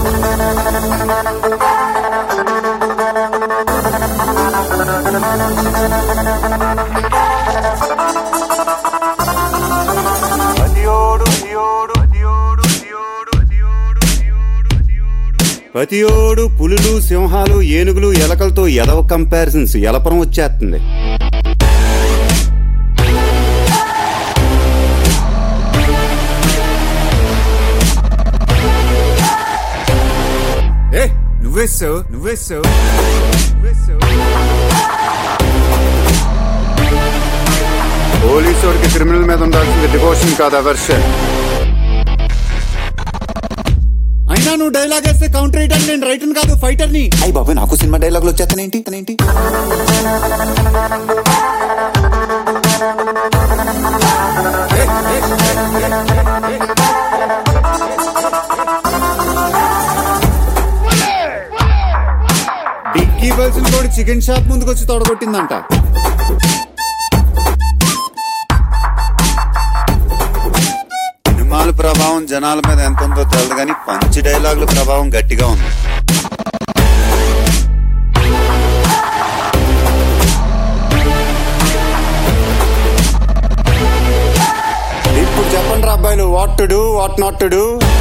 ప్రతియోడు పులులు సింహాలు ఏనుగులు ఎలకలతో ఎదవ కంపారిజన్స్ ఎలపరం వచ్చేస్తుంది ఏ నువ్వేస్తావు నువ్వేస్తావు నువ్వేస్తావు పోలీసోడికి క్రిమినల్ మీద ఉండాల్సింది డివోషన్ కాదు అవర్షన్ అయినా నువ్వు డైలాగ్ వేస్తే కౌంటర్ రైటర్ నేను రైటర్ కాదు ఫైటర్ ని అయ్యి బాబాయ్ నాకు సినిమా డైలాగులు వచ్చేస్తానేంటి ఏంటి డిక్కీ బల్సిన కూడా చికెన్ షాప్ ముందుకు వచ్చి తొడగొట్టిందంట సినిమాల ప్రభావం జనాల మీద ఎంత ఉందో తెలియదు కానీ పంచి డైలాగుల ప్రభావం గట్టిగా ఉంది ఇప్పుడు చెప్పండి రా అబ్బాయిలు what to do what not to do